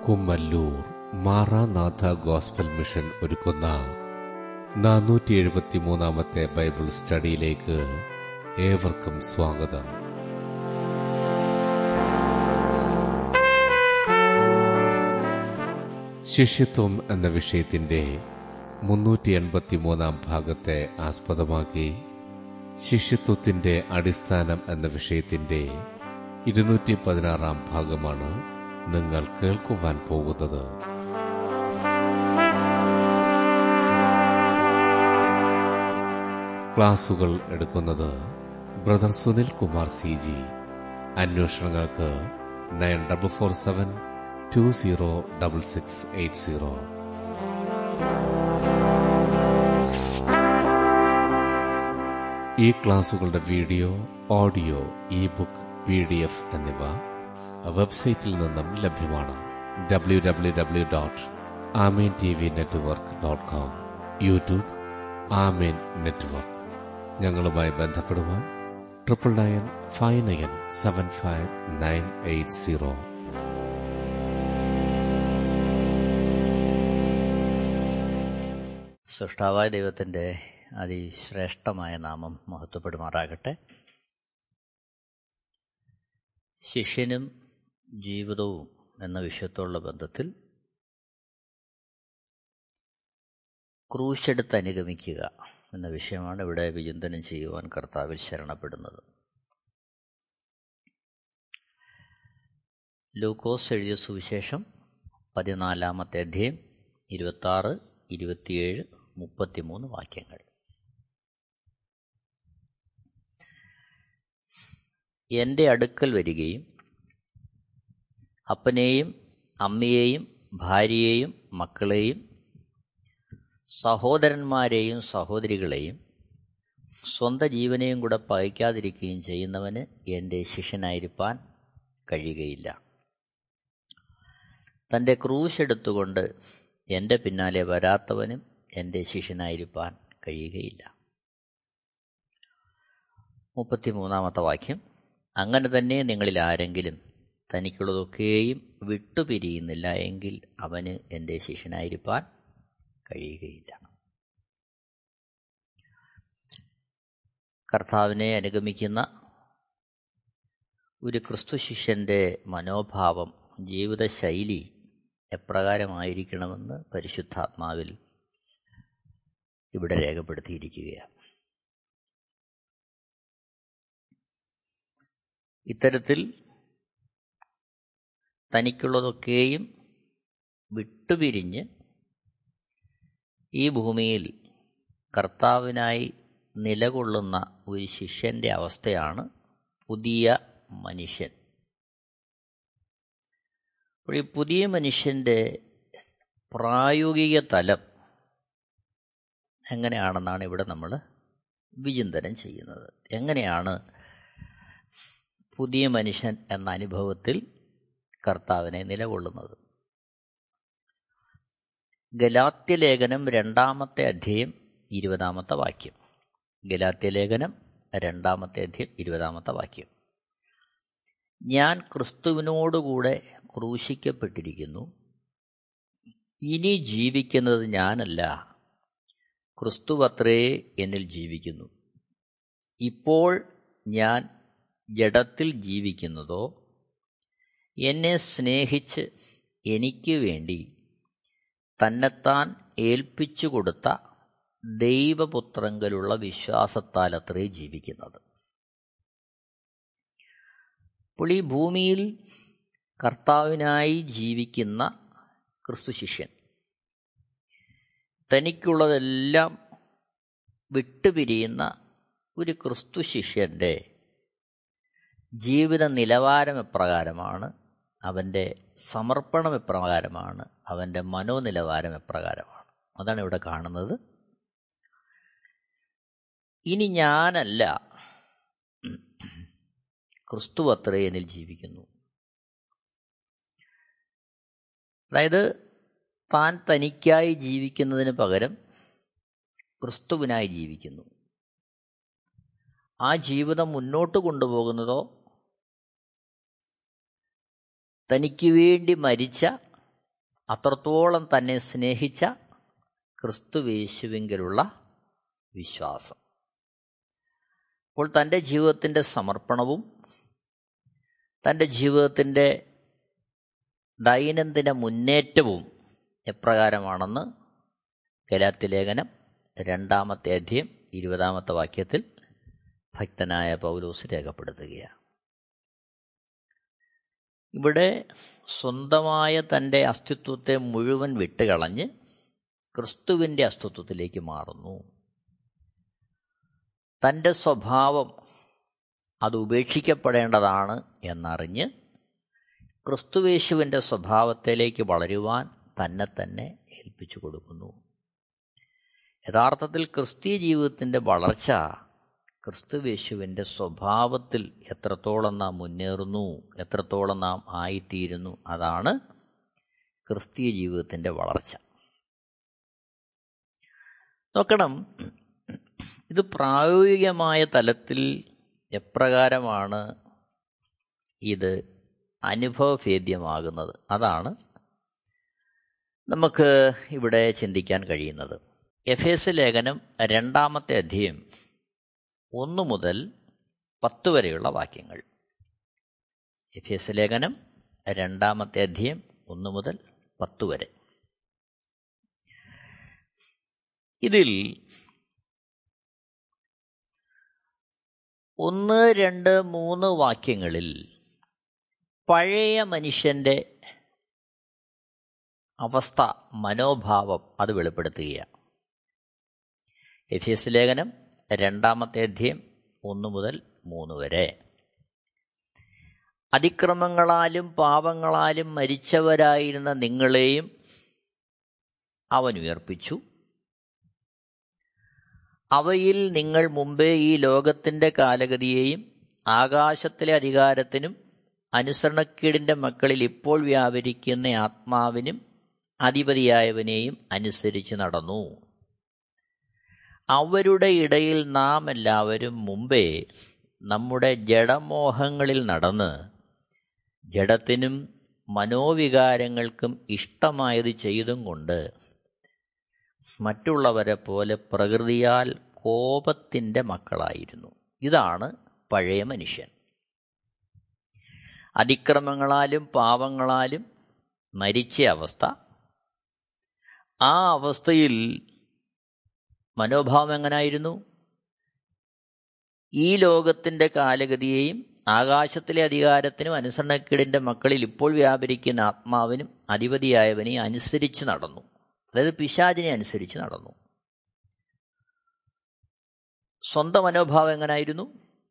Kummallur Maranatha gospel mission ഒരുക്കുന്ന നാനൂറ്റി എഴുപത്തി മൂന്നാമത്തെ ബൈബിൾ സ്റ്റഡിയിലേക്ക് ഏവർക്കും സ്വാഗതം ശിഷ്യത്വം എന്ന വിഷയത്തിന്റെ മുന്നൂറ്റി എൺപത്തി മൂന്നാം ഭാഗത്തെ ആസ്പദമാക്കി ശിഷ്യത്വത്തിന്റെ അടിസ്ഥാനം എന്ന വിഷയത്തിന്റെ ഇരുന്നൂറ്റി പതിനാറാം ഭാഗമാണ് നിങ്ങൾ കേൾക്കുവാൻ പോകുന്നത് ക്ലാസുകൾ എടുക്കുന്നത് brother Sunil Kumar C G അന്വേഷണങ്ങൾക്ക് nine double four seven two zero double six eight zero ഈ ക്ലാസുകളുടെ video audio e book P D F എന്നിവ വെബ്സൈറ്റിൽ നിന്നും ലഭ്യമാണ് W W W dot Amen T V network dot com YouTube Amen network ഞങ്ങളുമായി ബന്ധപ്പെടുവാൻ triple nine five nine seven five nine eight zero സൃഷ്ടാവായ ദൈവത്തിൻ്റെ അതിശ്രേഷ്ഠമായ നാമം മഹത്വപ്പെടുമാറാകട്ടെ ശിഷ്യനും ജീവിതവും എന്ന വിഷയത്തോടുള്ള ബന്ധത്തിൽ ക്രൂശെടുത്ത് അനുഗമിക്കുക എന്ന വിഷയമാണ് ഇവിടെ വിചിന്തനം ചെയ്യുവാൻ കർത്താവിൽ ശരണപ്പെടുന്നത് ലൂക്കോസ് എഴുതിയ സുവിശേഷം പതിനാലാമത്തെ അധ്യയം ഇരുപത്താറ് ഇരുപത്തിയേഴ് മുപ്പത്തിമൂന്ന് വാക്യങ്ങൾ എൻ്റെ അടുക്കൽ വരികയും അപ്പനെയും അമ്മയെയും ഭാര്യയെയും മക്കളെയും സഹോദരന്മാരെയും സഹോദരികളെയും സ്വന്തം ജീവനെയും കൂടെ പകയ്ക്കാതിരിക്കുകയും ചെയ്യുന്നവന് എൻ്റെ ശിഷ്യനായിരിക്കാൻ കഴിയുകയില്ല തൻ്റെ ക്രൂശ് എടുത്തുകൊണ്ട് എൻ്റെ പിന്നാലെ വരാത്തവനും എൻ്റെ ശിഷ്യനായിരിക്കാൻ കഴിയുകയില്ല മുപ്പത്തിമൂന്നാമത്തെ വാക്യം അങ്ങനെ തന്നെ നിങ്ങളിൽ ആരെങ്കിലും തനിക്കുള്ളതൊക്കെയും വിട്ടുപിരിയുന്നില്ല എങ്കിൽ അവന് എൻ്റെ ശിഷ്യനായിരിക്കാൻ കഴിയുകയില്ല കർത്താവിനെ അനുഗമിക്കുന്ന ഒരു ക്രിസ്തു ശിഷ്യൻ്റെ മനോഭാവം ജീവിതശൈലി എപ്രകാരമായിരിക്കണമെന്ന് പരിശുദ്ധാത്മാവിൽ ഇവിടെ രേഖപ്പെടുത്തിയിരിക്കുകയാണ് ഇത്തരത്തിൽ തനിക്കുള്ളതൊക്കെയും വിട്ടുപിരിഞ്ഞ് ഈ ഭൂമിയിൽ കർത്താവിനായി നിലകൊള്ളുന്ന ഒരു ശിഷ്യന്റെ അവസ്ഥയാണ് പുതിയ മനുഷ്യൻ അപ്പോൾ ഈ പുതിയ മനുഷ്യൻ്റെ പ്രായോഗിക തലം എങ്ങനെയാണെന്നാണ് ഇവിടെ നമ്മൾ വിചിന്തനം ചെയ്യുന്നത് എങ്ങനെയാണ് പുതിയ മനുഷ്യൻ എന്ന അനുഭവത്തിൽ കർത്താവിനെ നിലകൊള്ളുന്നത് ഗലാത്യലേഖനം രണ്ടാമത്തെ അധ്യയം ഇരുപതാമത്തെ വാക്യം ഗലാത്യലേഖനം രണ്ടാമത്തെ അധ്യയം ഇരുപതാമത്തെ വാക്യം ഞാൻ ക്രിസ്തുവിനോടുകൂടെ ക്രൂശിക്കപ്പെട്ടിരിക്കുന്നു ഇനി ജീവിക്കുന്നത് ഞാനല്ല ക്രിസ്തുവത്രേ എന്നിൽ ജീവിക്കുന്നു ഇപ്പോൾ ഞാൻ ജഡത്തിൽ ജീവിക്കുന്നതോ എന്നെ സ്നേഹിച്ച് എനിക്ക് വേണ്ടി തന്നെത്താൻ ഏൽപ്പിച്ചു കൊടുത്ത ദൈവപുത്രങ്കലുള്ള വിശ്വാസത്താൽ അത്രേ ജീവിക്കുന്നത് അപ്പോൾ ഈ ഭൂമിയിൽ കർത്താവിനായി ജീവിക്കുന്ന ക്രിസ്തു ശിഷ്യൻ തനിക്കുള്ളതെല്ലാം വിട്ടുപിരിയുന്ന ഒരു ക്രിസ്തു ശിഷ്യൻ്റെ ജീവിത നിലവാരം എപ്രകാരമാണ് അവൻ്റെ സമർപ്പണം എപ്രകാരമാണ് അവൻ്റെ മനോനിലവാരം എപ്രകാരമാണ് അതാണ് ഇവിടെ കാണുന്നത് ഇനി ഞാനല്ല ക്രിസ്തു അത്രേ എന്നിൽ ജീവിക്കുന്നു അതായത് താൻ തനിക്കായി ജീവിക്കുന്നതിന് പകരം ക്രിസ്തുവിനായി ജീവിക്കുന്നു ആ ജീവിതം മുന്നോട്ട് കൊണ്ടുപോകുന്നതോ തനിക്ക് വേണ്ടി മരിച്ച അത്രത്തോളം തന്നെ സ്നേഹിച്ച ക്രിസ്തുവേശുവിങ്കിലുള്ള വിശ്വാസം അപ്പോൾ തൻ്റെ ജീവിതത്തിൻ്റെ സമർപ്പണവും തൻ്റെ ജീവിതത്തിൻ്റെ ദൈനംദിന മുന്നേറ്റവും എപ്രകാരമാണെന്ന് ഗലാത്തി ലേഖനം രണ്ടാമത്തെ അധ്യയം ഇരുപതാമത്തെ വാക്യത്തിൽ ഭക്തനായ പൗലോസ് രേഖപ്പെടുത്തുകയാണ് ഇവിടെ സ്വന്തമായ തൻ്റെ അസ്തിത്വത്തെ മുഴുവൻ വിട്ടുകളഞ്ഞ് ക്രിസ്തുവിൻ്റെ അസ്തിത്വത്തിലേക്ക് മാറുന്നു തൻ്റെ സ്വഭാവം അത് ഉപേക്ഷിക്കപ്പെടേണ്ടതാണ് എന്നറിഞ്ഞ് ക്രിസ്തുവേശുവിൻ്റെ സ്വഭാവത്തിലേക്ക് വളരുവാൻ തന്നെ തന്നെ ഏൽപ്പിച്ചു കൊടുക്കുന്നു യഥാർത്ഥത്തിൽ ക്രിസ്തീയ ജീവിതത്തിൻ്റെ വളർച്ച ക്രിസ്തുവേശുവിൻ്റെ സ്വഭാവത്തിൽ എത്രത്തോളം നാം മുന്നേറുന്നു എത്രത്തോളം നാം ആയിത്തീരുന്നു അതാണ് ക്രിസ്തീയ ജീവിതത്തിൻ്റെ വളർച്ച നോക്കണം ഇത് പ്രായോഗികമായ തലത്തിൽ എപ്രകാരമാണ് ഇത് അനുഭവഭേദ്യമാകുന്നത് അതാണ് നമുക്ക് ഇവിടെ ചിന്തിക്കാൻ കഴിയുന്നത് എഫ് എസ് ലേഖനം രണ്ടാമത്തെ അധ്യയം ഒന്ന് മുതൽ പത്ത് വരെയുള്ള വാക്യങ്ങൾ എഫ് എസ് ലേഖനം രണ്ടാമത്തെ അധ്യയം ഒന്ന് മുതൽ പത്ത് വരെ ഇതിൽ ഒന്ന് രണ്ട് മൂന്ന് വാക്യങ്ങളിൽ പഴയ മനുഷ്യൻ്റെ അവസ്ഥ മനോഭാവം അത് വെളിപ്പെടുത്തുകയാണ് എഫ് എസ് ലേഖനം രണ്ടാമത്തെ അധ്യയം ഒന്ന് മുതൽ മൂന്ന് വരെ അതിക്രമങ്ങളാലും പാപങ്ങളാലും മരിച്ചവരായിരുന്ന നിങ്ങളെയും അവൻ ഉയർപ്പിച്ചു അവയിൽ നിങ്ങൾ മുമ്പേ ഈ ലോകത്തിൻ്റെ കാലഗതിയെയും ആകാശത്തിലെ അധികാരത്തിനും അനുസരണക്കേടിൻ്റെ മക്കളിൽ ഇപ്പോൾ വ്യാപരിക്കുന്ന ആത്മാവിനും അധിപതിയായവനെയും അനുസരിച്ച് നടന്നു അവരുടെ ഇടയിൽ നാം എല്ലാവരും മുമ്പേ നമ്മുടെ ജഡമോഹങ്ങളിൽ നടന്ന് ജഡത്തിനും മനോവികാരങ്ങൾക്കും ഇഷ്ടമായത് ചെയ്തും കൊണ്ട് മറ്റുള്ളവരെ പോലെ പ്രകൃതിയാൽ കോപത്തിൻ്റെ മക്കളായിരുന്നു ഇതാണ് പഴയ മനുഷ്യൻ അതിക്രമങ്ങളാലും പാവങ്ങളാലും മരിച്ച അവസ്ഥ ആ അവസ്ഥയിൽ മനോഭാവം എങ്ങനായിരുന്നു ഈ ലോകത്തിൻ്റെ കാലഗതിയെയും ആകാശത്തിലെ അധികാരത്തിനും അനുസരണക്കേടിൻ്റെ മക്കളിൽ ഇപ്പോൾ വ്യാപരിക്കുന്ന ആത്മാവിനും അധിപതിയായവനെയും അനുസരിച്ച് നടന്നു അതായത് പിശാചിനെ അനുസരിച്ച് നടന്നു സ്വന്തം മനോഭാവം എങ്ങനായിരുന്നു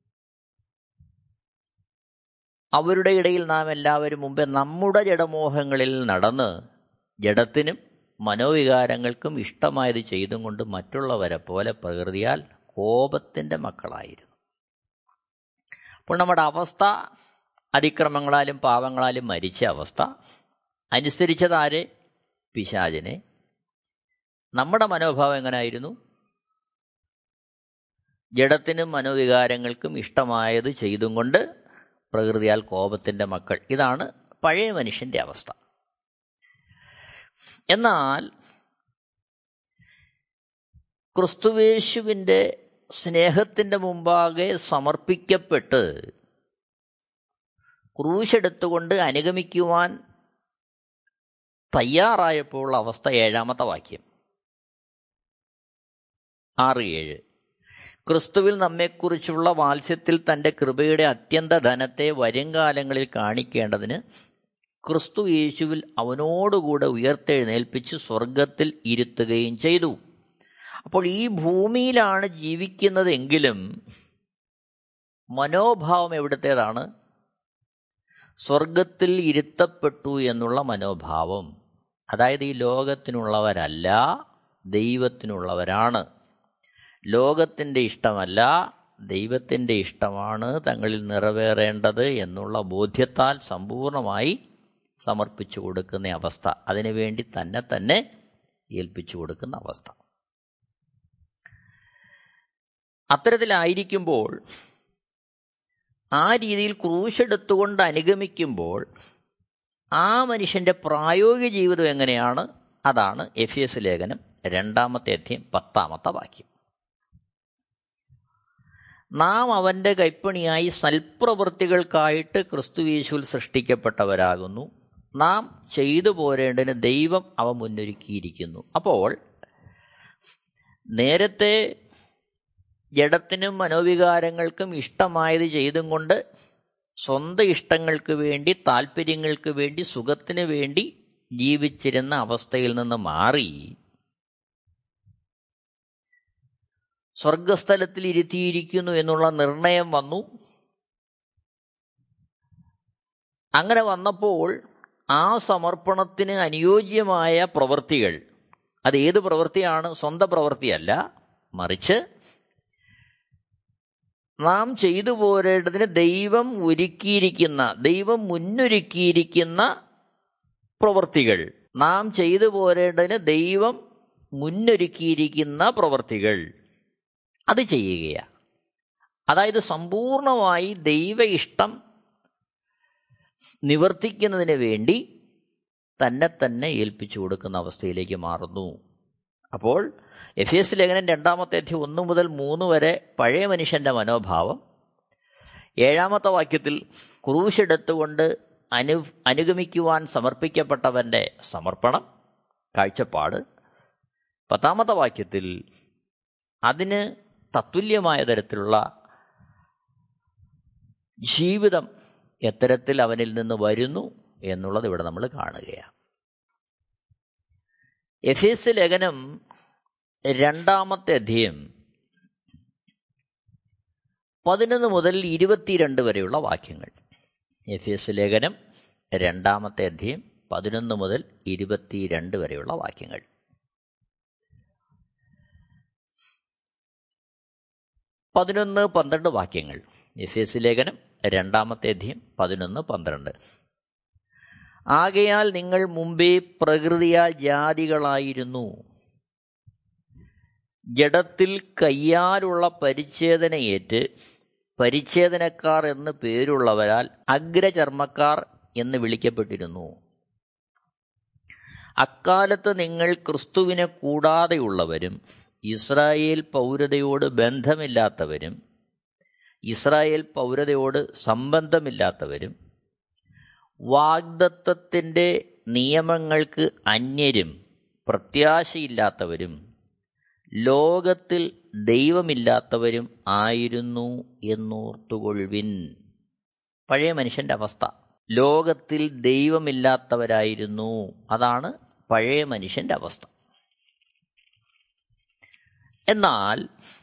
അവരുടെ ഇടയിൽ നാം എല്ലാവരും മുമ്പേ നമ്മുടെ ജഡമോഹങ്ങളിൽ നടന്ന് ജഡത്തിനും മനോവികാരങ്ങൾക്കും ഇഷ്ടമായത് ചെയ്തും കൊണ്ട് മറ്റുള്ളവരെ പോലെ പ്രകൃതിയാൽ കോപത്തിൻ്റെ മക്കളായിരുന്നു അപ്പോൾ നമ്മുടെ അവസ്ഥ അതിക്രമങ്ങളാലും പാവങ്ങളാലും മരിച്ച അവസ്ഥ അനുസരിച്ചതാരെ പിശാചിനെ നമ്മുടെ മനോഭാവം എങ്ങനായിരുന്നു ജഡത്തിനും മനോവികാരങ്ങൾക്കും ഇഷ്ടമായത് ചെയ്തും കൊണ്ട് പ്രകൃതിയാൽ കോപത്തിൻ്റെ മക്കൾ ഇതാണ് പഴയ മനുഷ്യൻ്റെ അവസ്ഥ എന്നാൽ ക്രിസ്തുവേശുവിൻ്റെ സ്നേഹത്തിൻ്റെ മുമ്പാകെ സമർപ്പിക്കപ്പെട്ട് ക്രൂശെടുത്തുകൊണ്ട് അനുഗമിക്കുവാൻ തയ്യാറായപ്പോൾ അവസ്ഥ ഏഴാമത്തെ വാക്യം ആറ് ഏഴ് ക്രിസ്തുവിൽ നമ്മെക്കുറിച്ചുള്ള വാത്സ്യത്തിൽ തൻ്റെ കൃപയുടെ അത്യന്ത ധനത്തെ വരുംകാലങ്ങളിൽ കാണിക്കേണ്ടതിന് ക്രിസ്തു യേശുവിൽ അവനോടുകൂടെ ഉയർത്തെഴുന്നേൽപ്പിച്ച് സ്വർഗത്തിൽ ഇരുത്തുകയും ചെയ്തു അപ്പോൾ ഈ ഭൂമിയിലാണ് ജീവിക്കുന്നതെങ്കിലും മനോഭാവം എവിടത്തേതാണ് സ്വർഗത്തിൽ ഇരുത്തപ്പെട്ടു എന്നുള്ള മനോഭാവം അതായത് ഈ ലോകത്തിനുള്ളവരല്ല ദൈവത്തിനുള്ളവരാണ് ലോകത്തിൻ്റെ ഇഷ്ടമല്ല ദൈവത്തിൻ്റെ ഇഷ്ടമാണ് തങ്ങളിൽ നിറവേറേണ്ടത് എന്നുള്ള ബോധ്യത്താൽ സമ്പൂർണമായി സമർപ്പിച്ചു കൊടുക്കുന്ന അവസ്ഥ അതിനുവേണ്ടി തന്നെ തന്നെ ഏൽപ്പിച്ചു കൊടുക്കുന്ന അവസ്ഥ അത്തരത്തിലായിരിക്കുമ്പോൾ ആ രീതിയിൽ ക്രൂശെടുത്തുകൊണ്ട് അനുഗമിക്കുമ്പോൾ ആ മനുഷ്യൻ്റെ പ്രായോഗിക ജീവിതം എങ്ങനെയാണ് അതാണ് എഫ് എസ് ലേഖനം രണ്ടാമത്തെ അധ്യയം പത്താമത്തെ വാക്യം നാം അവൻ്റെ കൈപ്പണിയായി സൽപ്രവൃത്തികൾക്കായിട്ട് ക്രിസ്തുവേശുവിൽ സൃഷ്ടിക്കപ്പെട്ടവരാകുന്നു നാം ചെയ്തു പോരേണ്ടതിന് ദൈവം അവ മുന്നൊരുക്കിയിരിക്കുന്നു അപ്പോൾ നേരത്തെ ജഡത്തിനും മനോവികാരങ്ങൾക്കും ഇഷ്ടമായത് ചെയ്തും കൊണ്ട് സ്വന്തം ഇഷ്ടങ്ങൾക്ക് വേണ്ടി താല്പര്യങ്ങൾക്ക് വേണ്ടി സുഖത്തിന് വേണ്ടി ജീവിച്ചിരുന്ന അവസ്ഥയിൽ നിന്ന് മാറി സ്വർഗസ്ഥലത്തിൽ ഇരുത്തിയിരിക്കുന്നു എന്നുള്ള നിർണയം വന്നു അങ്ങനെ വന്നപ്പോൾ ആ സമർപ്പണത്തിന് അനുയോജ്യമായ പ്രവൃത്തികൾ അത് ഏത് പ്രവൃത്തിയാണ് സ്വന്തം പ്രവൃത്തിയല്ല മറിച്ച് നാം ചെയ്തു പോരേണ്ടതിന് ദൈവം ഒരുക്കിയിരിക്കുന്ന ദൈവം മുന്നൊരുക്കിയിരിക്കുന്ന പ്രവൃത്തികൾ നാം ചെയ്തു പോരേണ്ടതിന് ദൈവം മുന്നൊരുക്കിയിരിക്കുന്ന പ്രവൃത്തികൾ അത് ചെയ്യുകയാണ് അതായത് സമ്പൂർണമായി ദൈവ ഇഷ്ടം നിവർത്തിക്കുന്നതിന് വേണ്ടി തന്നെ തന്നെ ഏൽപ്പിച്ചു കൊടുക്കുന്ന അവസ്ഥയിലേക്ക് മാറുന്നു അപ്പോൾ എഫ് എസ് ലേഖനം രണ്ടാമത്തെ അധ്യയം ഒന്ന് മുതൽ മൂന്ന് വരെ പഴയ മനുഷ്യൻ്റെ മനോഭാവം ഏഴാമത്തെ വാക്യത്തിൽ ക്രൂശെടുത്തുകൊണ്ട് അനു അനുഗമിക്കുവാൻ സമർപ്പിക്കപ്പെട്ടവൻ്റെ സമർപ്പണം കാഴ്ചപ്പാട് പത്താമത്തെ വാക്യത്തിൽ അതിന് തത്തുല്യമായ തരത്തിലുള്ള ജീവിതം എത്തരത്തിൽ അവനിൽ നിന്ന് വരുന്നു എന്നുള്ളത് ഇവിടെ നമ്മൾ കാണുകയാണ് എഫ് എസ് ലേഖനം രണ്ടാമത്തെ അധ്യയം പതിനൊന്ന് മുതൽ ഇരുപത്തിരണ്ട് വരെയുള്ള വാക്യങ്ങൾ എഫ് എസ് ലേഖനം രണ്ടാമത്തെ അധ്യയം പതിനൊന്ന് മുതൽ ഇരുപത്തിരണ്ട് വരെയുള്ള വാക്യങ്ങൾ പതിനൊന്ന് പന്ത്രണ്ട് വാക്യങ്ങൾ എഫ് എസ് ലേഖനം രണ്ടാമത്തെ അധ്യയം പതിനൊന്ന് പന്ത്രണ്ട് ആകയാൽ നിങ്ങൾ മുമ്പേ പ്രകൃതിയാൽ ജാതികളായിരുന്നു ജഡത്തിൽ കയ്യാലുള്ള പരിച്ഛേദനയേറ്റ് പരിച്ഛേദനക്കാർ എന്ന് പേരുള്ളവരാൽ അഗ്രചർമ്മക്കാർ എന്ന് വിളിക്കപ്പെട്ടിരുന്നു അക്കാലത്ത് നിങ്ങൾ ക്രിസ്തുവിനെ കൂടാതെയുള്ളവരും ഇസ്രായേൽ പൗരതയോട് ബന്ധമില്ലാത്തവരും ഇസ്രായേൽ പൗരതയോട് സംബന്ധമില്ലാത്തവരും വാഗ്ദത്വത്തിൻ്റെ നിയമങ്ങൾക്ക് അന്യരും പ്രത്യാശയില്ലാത്തവരും ലോകത്തിൽ ദൈവമില്ലാത്തവരും ആയിരുന്നു എന്നോർത്തുകൊള്ളുവിൻ പഴയ മനുഷ്യൻ്റെ അവസ്ഥ ലോകത്തിൽ ദൈവമില്ലാത്തവരായിരുന്നു അതാണ് പഴയ മനുഷ്യൻ്റെ അവസ്ഥ എന്നാൽ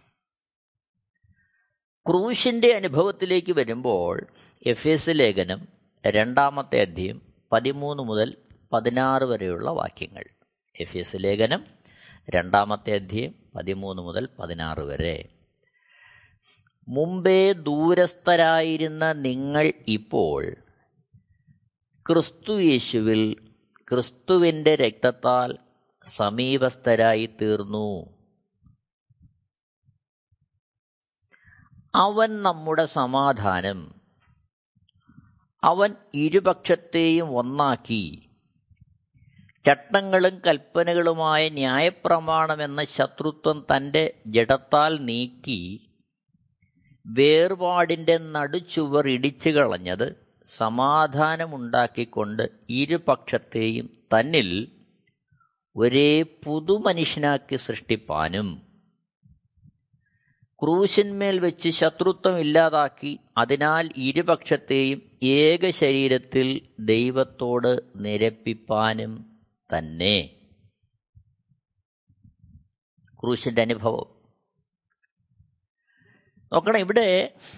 ക്രൂശിൻ്റെ അനുഭവത്തിലേക്ക് വരുമ്പോൾ എഫ് എസ് ലേഖനം രണ്ടാമത്തെ അധ്യയം പതിമൂന്ന് മുതൽ പതിനാറ് വരെയുള്ള വാക്യങ്ങൾ എഫ് എസ് ലേഖനം രണ്ടാമത്തെ അധ്യയം പതിമൂന്ന് മുതൽ പതിനാറ് വരെ മുമ്പേ ദൂരസ്ഥരായിരുന്ന നിങ്ങൾ ഇപ്പോൾ ക്രിസ്തു യേശുവിൽ ക്രിസ്തുവിൻ്റെ രക്തത്താൽ സമീപസ്ഥരായി തീർന്നു അവൻ നമ്മുടെ സമാധാനം അവൻ ഇരുപക്ഷത്തെയും ഒന്നാക്കി ചട്ടങ്ങളും കൽപ്പനകളുമായ ന്യായപ്രമാണമെന്ന ശത്രുത്വം തൻ്റെ ജഡത്താൽ നീക്കി വേർപാടിൻ്റെ നടുച്ചുവർ ഇടിച്ചു കളഞ്ഞത് സമാധാനമുണ്ടാക്കിക്കൊണ്ട് ഇരുപക്ഷത്തെയും തന്നിൽ ഒരേ പുതുമനുഷ്യനാക്കി സൃഷ്ടിപ്പാനും ക്രൂശന്മേൽ വെച്ച് ശത്രുത്വം ഇല്ലാതാക്കി അതിനാൽ ഇരുപക്ഷത്തെയും ഏക ശരീരത്തിൽ ദൈവത്തോട് നിരപ്പിപ്പാനും തന്നെ ക്രൂശിൻ്റെ അനുഭവം നോക്കണം ഇവിടെ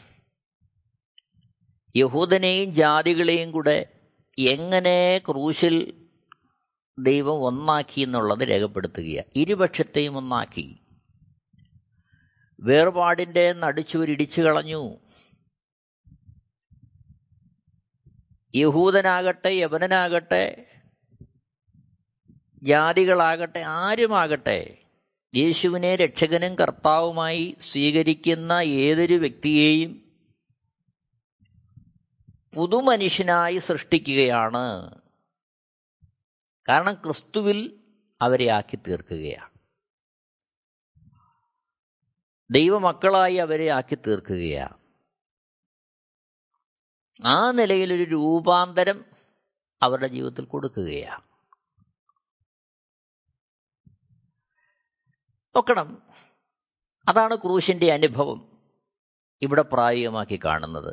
യഹൂദനെയും ജാതികളെയും കൂടെ എങ്ങനെ ക്രൂശിൽ ദൈവം ഒന്നാക്കി എന്നുള്ളത് രേഖപ്പെടുത്തുകയാണ് ഇരുപക്ഷത്തെയും ഒന്നാക്കി വേർപാടിൻ്റെ നടിച്ചുവരിടിച്ചു കളഞ്ഞു യഹൂദനാകട്ടെ യവനനാകട്ടെ ജാതികളാകട്ടെ ആരുമാകട്ടെ യേശുവിനെ രക്ഷകനും കർത്താവുമായി സ്വീകരിക്കുന്ന ഏതൊരു വ്യക്തിയെയും പുതുമനുഷ്യനായി സൃഷ്ടിക്കുകയാണ് കാരണം ക്രിസ്തുവിൽ അവരെ ആക്കി തീർക്കുകയാണ് ദൈവമക്കളായി അവരെ ആക്കി തീർക്കുകയാണ് ആ നിലയിലൊരു രൂപാന്തരം അവരുടെ ജീവിതത്തിൽ കൊടുക്കുകയാണ് നോക്കണം അതാണ് ക്രൂശിന്റെ അനുഭവം ഇവിടെ പ്രായോഗികമാക്കി കാണുന്നത്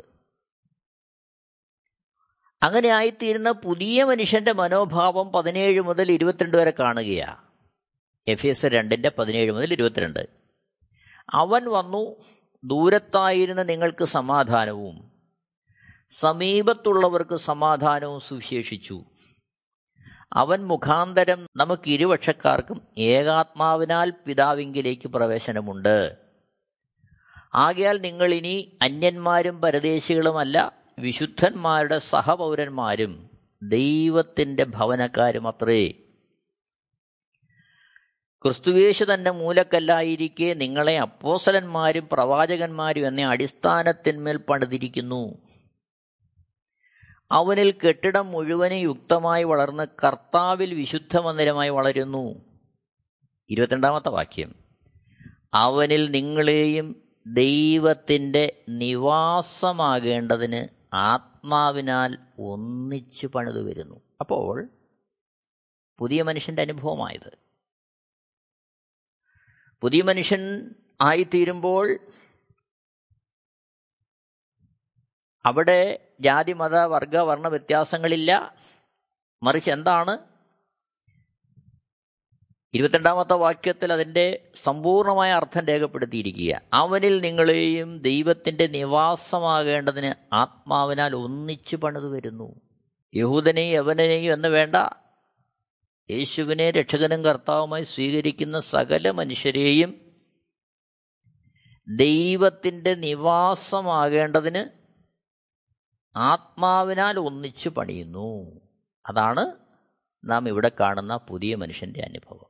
അങ്ങനെ ആയിത്തീരുന്ന പുതിയ മനുഷ്യന്റെ മനോഭാവം പതിനേഴ് മുതൽ ഇരുപത്തിരണ്ട് വരെ കാണുകയാ എഫ് എസ് രണ്ടിന്റെ പതിനേഴ് മുതൽ ഇരുപത്തിരണ്ട് അവൻ വന്നു ദൂരത്തായിരുന്ന നിങ്ങൾക്ക് സമാധാനവും സമീപത്തുള്ളവർക്ക് സമാധാനവും സുവിശേഷിച്ചു അവൻ മുഖാന്തരം നമുക്ക് ഇരുപക്ഷക്കാർക്കും ഏകാത്മാവിനാൽ പിതാവിങ്കിലേക്ക് പ്രവേശനമുണ്ട് ആകയാൽ നിങ്ങൾ ഇനി അന്യന്മാരും പരദേശികളുമല്ല വിശുദ്ധന്മാരുടെ സഹപൗരന്മാരും ദൈവത്തിൻ്റെ ഭവനക്കാരും അത്രേ ക്രിസ്തുവേശു തന്നെ മൂലക്കല്ലായിരിക്കെ നിങ്ങളെ അപ്പോസലന്മാരും പ്രവാചകന്മാരും എന്ന അടിസ്ഥാനത്തിന്മേൽ പണിതിരിക്കുന്നു അവനിൽ കെട്ടിടം മുഴുവനും യുക്തമായി വളർന്ന് കർത്താവിൽ വിശുദ്ധ മന്ദിരമായി വളരുന്നു ഇരുപത്തിരണ്ടാമത്തെ വാക്യം അവനിൽ നിങ്ങളെയും ദൈവത്തിൻ്റെ നിവാസമാകേണ്ടതിന് ആത്മാവിനാൽ ഒന്നിച്ചു പണിതു വരുന്നു അപ്പോൾ പുതിയ മനുഷ്യൻ്റെ അനുഭവമായത് പുതിയ മനുഷ്യൻ ആയിത്തീരുമ്പോൾ അവിടെ ജാതി മത വർഗ വർണ്ണ വ്യത്യാസങ്ങളില്ല മറിച്ച് എന്താണ് ഇരുപത്തിരണ്ടാമത്തെ വാക്യത്തിൽ അതിൻ്റെ സമ്പൂർണമായ അർത്ഥം രേഖപ്പെടുത്തിയിരിക്കുക അവനിൽ നിങ്ങളെയും ദൈവത്തിൻ്റെ നിവാസമാകേണ്ടതിന് ആത്മാവിനാൽ ഒന്നിച്ചു പണിതു വരുന്നു യഹൂദനെയും യവനെയും എന്ന് വേണ്ട യേശുവിനെ രക്ഷകനും കർത്താവുമായി സ്വീകരിക്കുന്ന സകല മനുഷ്യരെയും ദൈവത്തിൻ്റെ നിവാസമാകേണ്ടതിന് ആത്മാവിനാൽ ഒന്നിച്ചു പണിയുന്നു അതാണ് നാം ഇവിടെ കാണുന്ന പുതിയ മനുഷ്യന്റെ അനുഭവം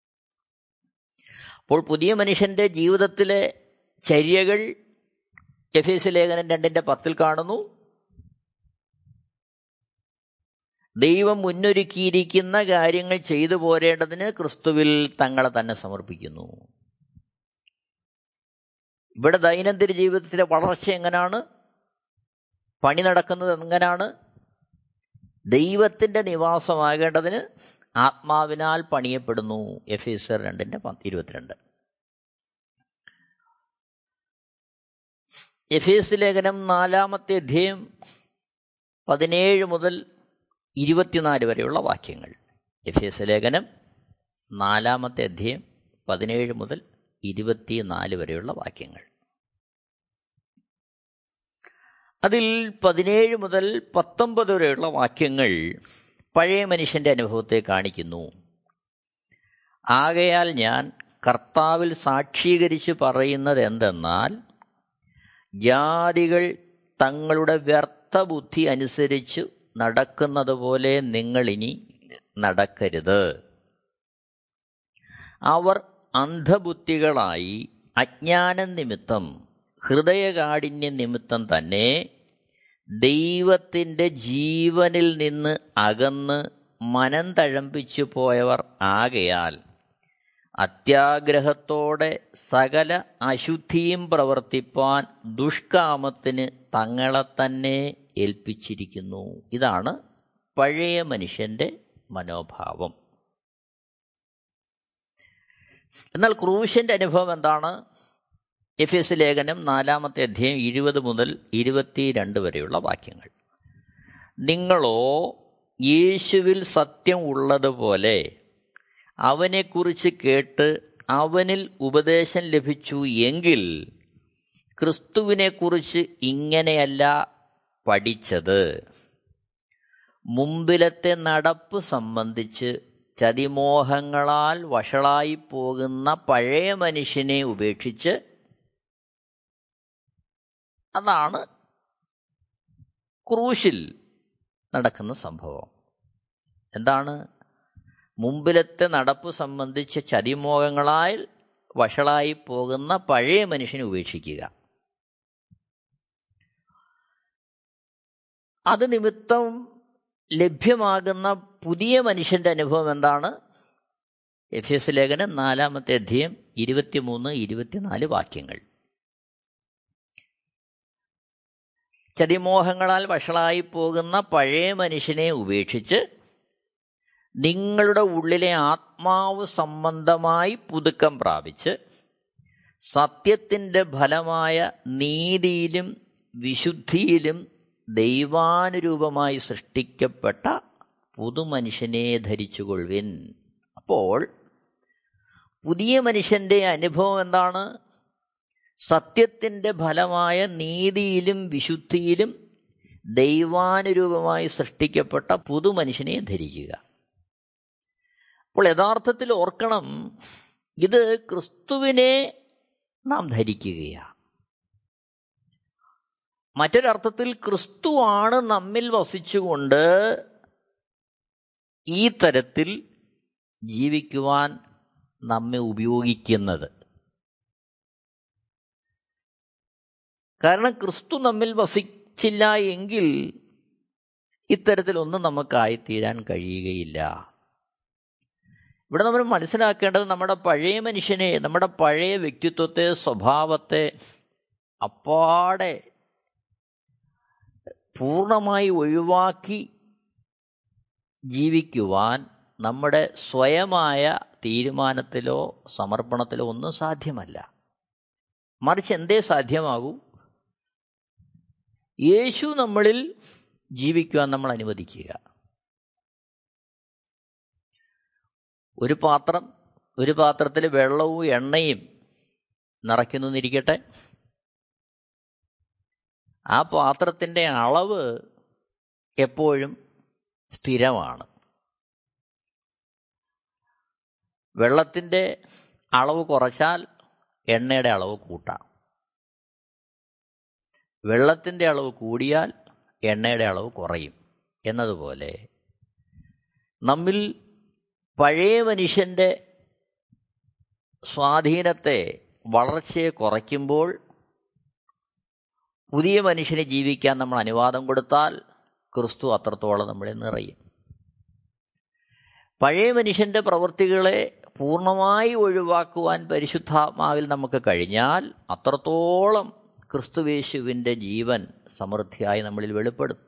അപ്പോൾ പുതിയ മനുഷ്യന്റെ ജീവിതത്തിലെ ചര്യകൾ എഫ് എസ് ലേഖനം രണ്ടിന്റെ പത്തിൽ കാണുന്നു ദൈവം മുന്നൊരുക്കിയിരിക്കുന്ന കാര്യങ്ങൾ ചെയ്തു പോരേണ്ടതിന് ക്രിസ്തുവിൽ തങ്ങളെ തന്നെ സമർപ്പിക്കുന്നു ഇവിടെ ദൈനംദിന ജീവിതത്തിലെ വളർച്ച എങ്ങനെയാണ് പണി നടക്കുന്നത് എങ്ങനെയാണ് ദൈവത്തിൻ്റെ നിവാസമാകേണ്ടതിന് ആത്മാവിനാൽ പണിയപ്പെടുന്നു എഫ് എസ് രണ്ടിൻ്റെ ഇരുപത്തിരണ്ട് എഫ് എസ് ലേഖനം നാലാമത്തെ അധ്യയം പതിനേഴ് മുതൽ ഇരുപത്തിനാല് വരെയുള്ള വാക്യങ്ങൾ എഫ് എസ് ലേഖനം നാലാമത്തെ അധ്യയം പതിനേഴ് മുതൽ ഇരുപത്തിനാല് വരെയുള്ള വാക്യങ്ങൾ അതിൽ പതിനേഴ് മുതൽ പത്തൊമ്പത് വരെയുള്ള വാക്യങ്ങൾ പഴയ മനുഷ്യന്റെ അനുഭവത്തെ കാണിക്കുന്നു ആകയാൽ ഞാൻ കർത്താവിൽ സാക്ഷീകരിച്ച് പറയുന്നത് എന്തെന്നാൽ ജാതികൾ തങ്ങളുടെ വ്യർത്ഥ ബുദ്ധി അനുസരിച്ച് നടക്കുന്നത് പോലെ നിങ്ങളിനി നടക്കരുത് അവർ അന്ധബുദ്ധികളായി അജ്ഞാനം നിമിത്തം ഹൃദയകാഠിന്യ നിമിത്തം തന്നെ ദൈവത്തിൻ്റെ ജീവനിൽ നിന്ന് അകന്ന് മനം തഴമ്പിച്ചു പോയവർ ആകയാൽ അത്യാഗ്രഹത്തോടെ സകല അശുദ്ധിയും പ്രവർത്തിപ്പാൻ ദുഷ്കാമത്തിന് തങ്ങളെ തന്നെ ഏൽപ്പിച്ചിരിക്കുന്നു ഇതാണ് പഴയ മനുഷ്യന്റെ മനോഭാവം എന്നാൽ ക്രൂശന്റെ അനുഭവം എന്താണ് എഫ് എസ് ലേഖനം നാലാമത്തെ അധ്യായം ഇരുപത് മുതൽ ഇരുപത്തിരണ്ട് വരെയുള്ള വാക്യങ്ങൾ നിങ്ങളോ യേശുവിൽ സത്യം ഉള്ളതുപോലെ അവനെക്കുറിച്ച് കേട്ട് അവനിൽ ഉപദേശം ലഭിച്ചു എങ്കിൽ ക്രിസ്തുവിനെക്കുറിച്ച് ഇങ്ങനെയല്ല പഠിച്ചത് മുമ്പിലത്തെ നടപ്പ് സംബന്ധിച്ച് ചതിമോഹങ്ങളാൽ വഷളായി പോകുന്ന പഴയ മനുഷ്യനെ ഉപേക്ഷിച്ച് അതാണ് ക്രൂശിൽ നടക്കുന്ന സംഭവം എന്താണ് മുമ്പിലത്തെ നടപ്പ് സംബന്ധിച്ച ചതിമോഹങ്ങളാൽ വഷളായി പോകുന്ന പഴയ മനുഷ്യനെ ഉപേക്ഷിക്കുക അത് നിമിത്തം ലഭ്യമാകുന്ന പുതിയ മനുഷ്യന്റെ അനുഭവം എന്താണ് എഫ് എസ് ലേഖനം നാലാമത്തെ അധ്യയം ഇരുപത്തിമൂന്ന് ഇരുപത്തിനാല് വാക്യങ്ങൾ ചതിമോഹങ്ങളാൽ വഷളായി പോകുന്ന പഴയ മനുഷ്യനെ ഉപേക്ഷിച്ച് നിങ്ങളുടെ ഉള്ളിലെ ആത്മാവ് സംബന്ധമായി പുതുക്കം പ്രാപിച്ച് സത്യത്തിൻ്റെ ഫലമായ നീതിയിലും വിശുദ്ധിയിലും ദൈവാനുരൂപമായി സൃഷ്ടിക്കപ്പെട്ട പുതുമനുഷ്യനെ ധരിച്ചുകൊള്ളുവിൻ അപ്പോൾ പുതിയ മനുഷ്യന്റെ അനുഭവം എന്താണ് സത്യത്തിൻ്റെ ഫലമായ നീതിയിലും വിശുദ്ധിയിലും ദൈവാനുരൂപമായി സൃഷ്ടിക്കപ്പെട്ട പുതുമനുഷ്യനെ ധരിക്കുക അപ്പോൾ യഥാർത്ഥത്തിൽ ഓർക്കണം ഇത് ക്രിസ്തുവിനെ നാം ധരിക്കുകയാണ് മറ്റൊരർത്ഥത്തിൽ ക്രിസ്തുവാണ് നമ്മിൽ വസിച്ചുകൊണ്ട് ഈ തരത്തിൽ ജീവിക്കുവാൻ നമ്മെ ഉപയോഗിക്കുന്നത് കാരണം ക്രിസ്തു നമ്മിൽ വസിച്ചില്ല എങ്കിൽ ഇത്തരത്തിലൊന്നും നമുക്കായിത്തീരാൻ കഴിയുകയില്ല ഇവിടെ നമ്മൾ മനസ്സിലാക്കേണ്ടത് നമ്മുടെ പഴയ മനുഷ്യനെ നമ്മുടെ പഴയ വ്യക്തിത്വത്തെ സ്വഭാവത്തെ അപ്പാടെ പൂർണ്ണമായി ഒഴിവാക്കി ജീവിക്കുവാൻ നമ്മുടെ സ്വയമായ തീരുമാനത്തിലോ സമർപ്പണത്തിലോ ഒന്നും സാധ്യമല്ല മറിച്ച് എന്തേ സാധ്യമാകൂ യേശു നമ്മളിൽ ജീവിക്കുവാൻ നമ്മൾ അനുവദിക്കുക ഒരു പാത്രം ഒരു പാത്രത്തിൽ വെള്ളവും എണ്ണയും നിറയ്ക്കുന്നു എന്നിരിക്കട്ടെ ആ പാത്രത്തിൻ്റെ അളവ് എപ്പോഴും സ്ഥിരമാണ് വെള്ളത്തിൻ്റെ അളവ് കുറച്ചാൽ എണ്ണയുടെ അളവ് കൂട്ടാം വെള്ളത്തിൻ്റെ അളവ് കൂടിയാൽ എണ്ണയുടെ അളവ് കുറയും എന്നതുപോലെ നമ്മിൽ പഴയ മനുഷ്യൻ്റെ സ്വാധീനത്തെ വളർച്ചയെ കുറയ്ക്കുമ്പോൾ പുതിയ മനുഷ്യനെ ജീവിക്കാൻ നമ്മൾ അനുവാദം കൊടുത്താൽ ക്രിസ്തു അത്രത്തോളം നമ്മളെ നിറയും പഴയ മനുഷ്യൻ്റെ പ്രവൃത്തികളെ പൂർണ്ണമായി ഒഴിവാക്കുവാൻ പരിശുദ്ധാത്മാവിൽ നമുക്ക് കഴിഞ്ഞാൽ അത്രത്തോളം ക്രിസ്തുവേശുവിൻ്റെ ജീവൻ സമൃദ്ധിയായി നമ്മളിൽ വെളിപ്പെടും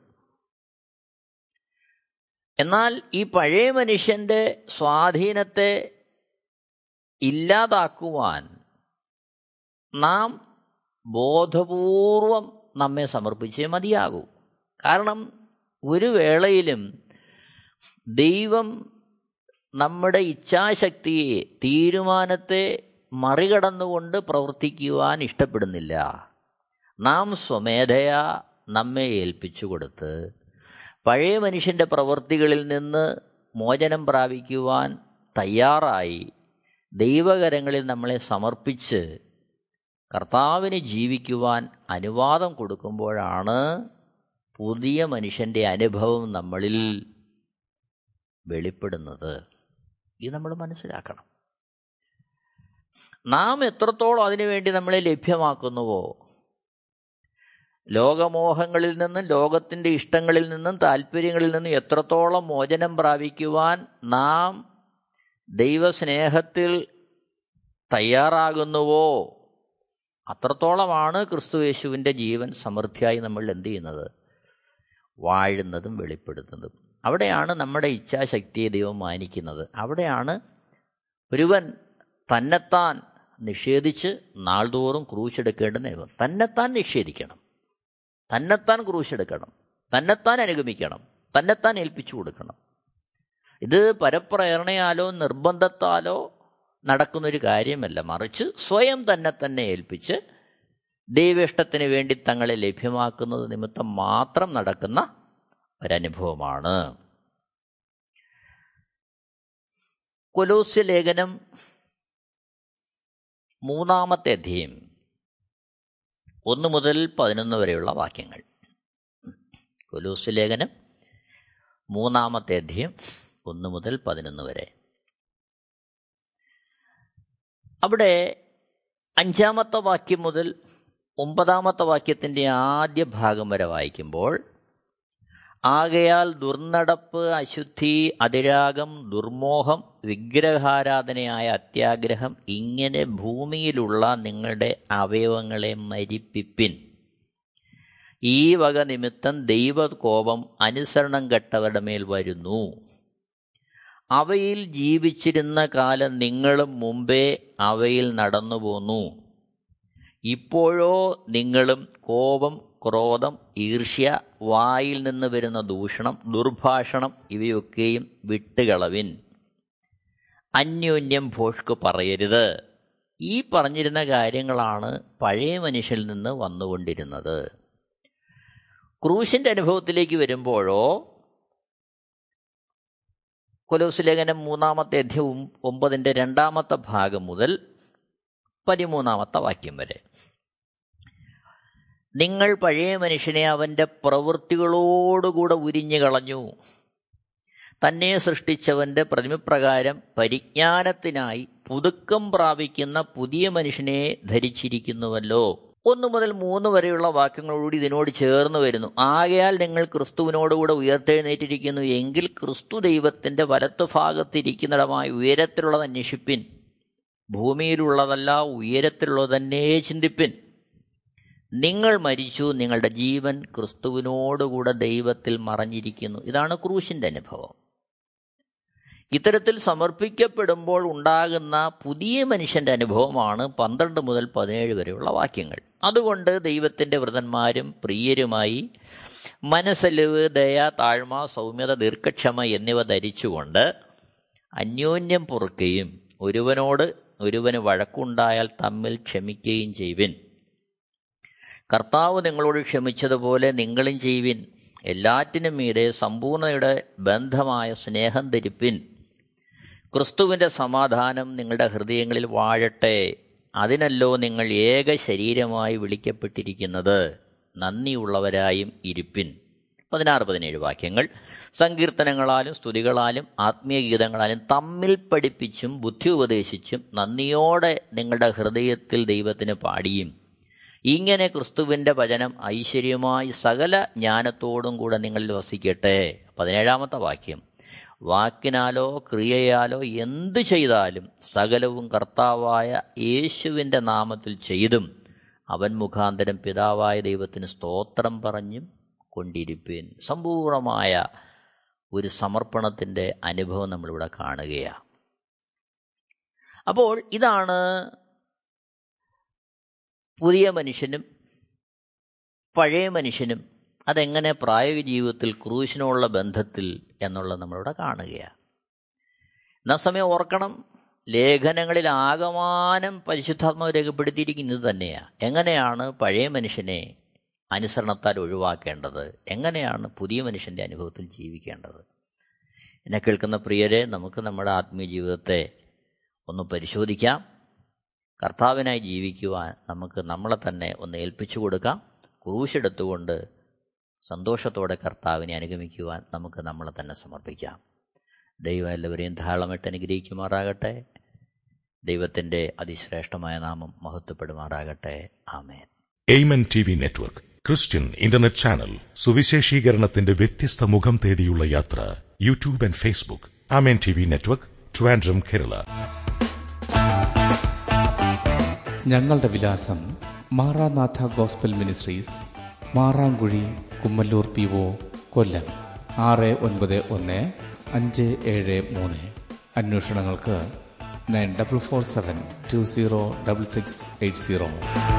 എന്നാൽ ഈ പഴയ മനുഷ്യൻ്റെ സ്വാധീനത്തെ ഇല്ലാതാക്കുവാൻ നാം ബോധപൂർവം നമ്മെ സമർപ്പിച്ചേ മതിയാകൂ കാരണം ഒരു വേളയിലും ദൈവം നമ്മുടെ ഇച്ഛാശക്തിയെ തീരുമാനത്തെ മറികടന്നുകൊണ്ട് പ്രവർത്തിക്കുവാൻ ഇഷ്ടപ്പെടുന്നില്ല നാം സ്വമേധയാ നമ്മെ ഏൽപ്പിച്ചു കൊടുത്ത് പഴയ മനുഷ്യൻ്റെ പ്രവൃത്തികളിൽ നിന്ന് മോചനം പ്രാപിക്കുവാൻ തയ്യാറായി ദൈവകരങ്ങളിൽ നമ്മളെ സമർപ്പിച്ച് കർത്താവിന് ജീവിക്കുവാൻ അനുവാദം കൊടുക്കുമ്പോഴാണ് പുതിയ മനുഷ്യൻ്റെ അനുഭവം നമ്മളിൽ വെളിപ്പെടുന്നത് ഇത് നമ്മൾ മനസ്സിലാക്കണം നാം എത്രത്തോളം അതിനുവേണ്ടി നമ്മളെ ലഭ്യമാക്കുന്നുവോ ലോകമോഹങ്ങളിൽ നിന്നും ലോകത്തിൻ്റെ ഇഷ്ടങ്ങളിൽ നിന്നും താല്പര്യങ്ങളിൽ നിന്നും എത്രത്തോളം മോചനം പ്രാപിക്കുവാൻ നാം ദൈവസ്നേഹത്തിൽ തയ്യാറാകുന്നുവോ അത്രത്തോളമാണ് ക്രിസ്തു യേശുവിൻ്റെ ജീവൻ സമൃദ്ധിയായി നമ്മൾ എന്ത് ചെയ്യുന്നത് വാഴുന്നതും വെളിപ്പെടുത്തുന്നതും അവിടെയാണ് നമ്മുടെ ഇച്ഛാശക്തിയെ ദൈവം മാനിക്കുന്നത് അവിടെയാണ് ഒരുവൻ തന്നെത്താൻ നിഷേധിച്ച് നാൾതോറും ക്രൂശെടുക്കേണ്ട നിയമം തന്നെത്താൻ നിഷേധിക്കണം തന്നെത്താൻ ക്രൂശെടുക്കണം തന്നെത്താൻ അനുഗമിക്കണം തന്നെത്താൻ ഏൽപ്പിച്ചു കൊടുക്കണം ഇത് പരപ്രേരണയാലോ നിർബന്ധത്താലോ നടക്കുന്നൊരു കാര്യമല്ല മറിച്ച് സ്വയം തന്നെ തന്നെ ഏൽപ്പിച്ച് ദൈവേഷ്ടത്തിന് വേണ്ടി തങ്ങളെ ലഭ്യമാക്കുന്നത് നിമിത്തം മാത്രം നടക്കുന്ന ഒരനുഭവമാണ് കൊലോസ്യ ലേഖനം മൂന്നാമത്തെ അധ്യയം ഒന്ന് മുതൽ പതിനൊന്ന് വരെയുള്ള വാക്യങ്ങൾ കൊലൂസ് ലേഖനം മൂന്നാമത്തെ അധ്യയം ഒന്ന് മുതൽ പതിനൊന്ന് വരെ അവിടെ അഞ്ചാമത്തെ വാക്യം മുതൽ ഒമ്പതാമത്തെ വാക്യത്തിൻ്റെ ആദ്യ ഭാഗം വരെ വായിക്കുമ്പോൾ ആകയാൽ ദുർനടപ്പ് അശുദ്ധി അതിരാഗം ദുർമോഹം വിഗ്രഹാരാധനയായ അത്യാഗ്രഹം ഇങ്ങനെ ഭൂമിയിലുള്ള നിങ്ങളുടെ അവയവങ്ങളെ മരിപ്പിപ്പിൻ ഈ വക നിമിത്തം ദൈവകോപം അനുസരണം കെട്ടവരുടെ മേൽ വരുന്നു അവയിൽ ജീവിച്ചിരുന്ന കാലം നിങ്ങളും മുമ്പേ അവയിൽ നടന്നു പോന്നു ഇപ്പോഴോ നിങ്ങളും കോപം ക്രോധം ഈർഷ്യ വായിൽ നിന്ന് വരുന്ന ദൂഷണം ദുർഭാഷണം ഇവയൊക്കെയും വിട്ടുകളവിൻ അന്യോന്യം ഭോഷ്ക് പറയരുത് ഈ പറഞ്ഞിരുന്ന കാര്യങ്ങളാണ് പഴയ മനുഷ്യനിൽ നിന്ന് വന്നുകൊണ്ടിരുന്നത് ക്രൂശിൻ്റെ അനുഭവത്തിലേക്ക് വരുമ്പോഴോ കൊലോസ് ലേഖനം മൂന്നാമത്തെ അധ്യവും ഒമ്പതിൻ്റെ രണ്ടാമത്തെ ഭാഗം മുതൽ പതിമൂന്നാമത്തെ വാക്യം വരെ നിങ്ങൾ പഴയ മനുഷ്യനെ അവൻ്റെ പ്രവൃത്തികളോടുകൂടെ ഉരിഞ്ഞു കളഞ്ഞു തന്നെ സൃഷ്ടിച്ചവൻ്റെ പ്രതിമപ്രകാരം പരിജ്ഞാനത്തിനായി പുതുക്കം പ്രാപിക്കുന്ന പുതിയ മനുഷ്യനെ ധരിച്ചിരിക്കുന്നുവല്ലോ ഒന്നു മുതൽ മൂന്ന് വരെയുള്ള വാക്യങ്ങളോടുകൂടി ഇതിനോട് ചേർന്ന് വരുന്നു ആകയാൽ നിങ്ങൾ ക്രിസ്തുവിനോടുകൂടെ ഉയർത്തെഴുന്നേറ്റിരിക്കുന്നു എങ്കിൽ ക്രിസ്തു ദൈവത്തിൻ്റെ വലത്തുഭാഗത്തിരിക്കുന്നിടമായ ഉയരത്തിലുള്ളത് അന്വേഷിപ്പിൻ ഭൂമിയിലുള്ളതല്ല ഉയരത്തിലുള്ളത് തന്നെ ചിന്തിപ്പിൻ നിങ്ങൾ മരിച്ചു നിങ്ങളുടെ ജീവൻ ക്രിസ്തുവിനോടുകൂടെ ദൈവത്തിൽ മറഞ്ഞിരിക്കുന്നു ഇതാണ് ക്രൂശിൻ്റെ അനുഭവം ഇത്തരത്തിൽ സമർപ്പിക്കപ്പെടുമ്പോൾ ഉണ്ടാകുന്ന പുതിയ മനുഷ്യന്റെ അനുഭവമാണ് പന്ത്രണ്ട് മുതൽ പതിനേഴ് വരെയുള്ള വാക്യങ്ങൾ അതുകൊണ്ട് ദൈവത്തിൻ്റെ വൃതന്മാരും പ്രിയരുമായി മനസ്സലിവ് ദയ താഴ്മ സൗമ്യത ദീർഘക്ഷമ എന്നിവ ധരിച്ചുകൊണ്ട് അന്യോന്യം പൊറുക്കുകയും ഒരുവനോട് ഒരുവന് വഴക്കുണ്ടായാൽ തമ്മിൽ ക്ഷമിക്കുകയും ചെയ്യുവിൻ കർത്താവ് നിങ്ങളോട് ക്ഷമിച്ചതുപോലെ നിങ്ങളും ചെയ്യുവിൻ എല്ലാറ്റിനും മീതെ സമ്പൂർണ്ണയുടെ ബന്ധമായ സ്നേഹം ധരിപ്പിൻ ക്രിസ്തുവിൻ്റെ സമാധാനം നിങ്ങളുടെ ഹൃദയങ്ങളിൽ വാഴട്ടെ അതിനല്ലോ നിങ്ങൾ ഏക ശരീരമായി വിളിക്കപ്പെട്ടിരിക്കുന്നത് നന്ദിയുള്ളവരായും ഇരിപ്പിൻ പതിനാറ് പതിനേഴ് വാക്യങ്ങൾ സങ്കീർത്തനങ്ങളാലും സ്തുതികളാലും ആത്മീയ ഗീതങ്ങളാലും തമ്മിൽ പഠിപ്പിച്ചും ബുദ്ധി ഉപദേശിച്ചും നന്ദിയോടെ നിങ്ങളുടെ ഹൃദയത്തിൽ ദൈവത്തിന് പാടിയും ഇങ്ങനെ ക്രിസ്തുവിൻ്റെ വചനം ഐശ്വര്യമായി സകല ജ്ഞാനത്തോടും കൂടെ നിങ്ങളിൽ വസിക്കട്ടെ പതിനേഴാമത്തെ വാക്യം വാക്കിനാലോ ക്രിയയാലോ എന്തു ചെയ്താലും സകലവും കർത്താവായ യേശുവിൻ്റെ നാമത്തിൽ ചെയ്തും അവൻ മുഖാന്തരം പിതാവായ ദൈവത്തിന് സ്തോത്രം പറഞ്ഞും കൊണ്ടിരിപ്പേൻ സമ്പൂർണമായ ഒരു സമർപ്പണത്തിൻ്റെ അനുഭവം നമ്മളിവിടെ കാണുകയാണ് അപ്പോൾ ഇതാണ് പുതിയ മനുഷ്യനും പഴയ മനുഷ്യനും അതെങ്ങനെ പ്രായോഗിക ജീവിതത്തിൽ ക്രൂശിനോടുള്ള ബന്ധത്തിൽ എന്നുള്ളത് നമ്മളിവിടെ കാണുകയാണ് എന്നാ സമയം ഓർക്കണം ലേഖനങ്ങളിൽ ആകമാനം പരിശുദ്ധാത്മാവ് രേഖപ്പെടുത്തിയിരിക്കുന്നത് തന്നെയാണ് എങ്ങനെയാണ് പഴയ മനുഷ്യനെ അനുസരണത്താൽ ഒഴിവാക്കേണ്ടത് എങ്ങനെയാണ് പുതിയ മനുഷ്യൻ്റെ അനുഭവത്തിൽ ജീവിക്കേണ്ടത് എന്നെ കേൾക്കുന്ന പ്രിയരെ നമുക്ക് നമ്മുടെ ആത്മീയ ജീവിതത്തെ ഒന്ന് പരിശോധിക്കാം കർത്താവിനായി ജീവിക്കുവാൻ നമുക്ക് നമ്മളെ തന്നെ ഒന്ന് ഏൽപ്പിച്ചു കൊടുക്കാം ക്രൂശെടുത്തുകൊണ്ട് സന്തോഷത്തോടെ കർത്താവിനെ അനുഗമിക്കുവാൻ നമുക്ക് നമ്മളെ തന്നെ സമർപ്പിക്കാം ദൈവം എല്ലാവരെയും ധാരാളമായിട്ട് അനുഗ്രഹിക്കുമാറാകട്ടെ ദൈവത്തിൻ്റെ അതിശ്രേഷ്ഠമായ നാമം മഹത്വപ്പെടുമാറാകട്ടെ Amen Amen T V network Christian internet channel സുവിശേഷീകരണത്തിന്റെ വ്യത്യസ്ത മുഖം തേടിയുള്ള യാത്ര YouTube and Facebook Amen T V network Trivandrum Kerala ഞങ്ങളുടെ വിലാസം Maranatha gospel ministries Marankuzhi Kummallur P O Kollam ആറ് ഒൻപത് ഒന്ന് അഞ്ച് ഏഴ് മൂന്ന് അന്വേഷണങ്ങൾക്ക് nine double four seven two zero double six eight zero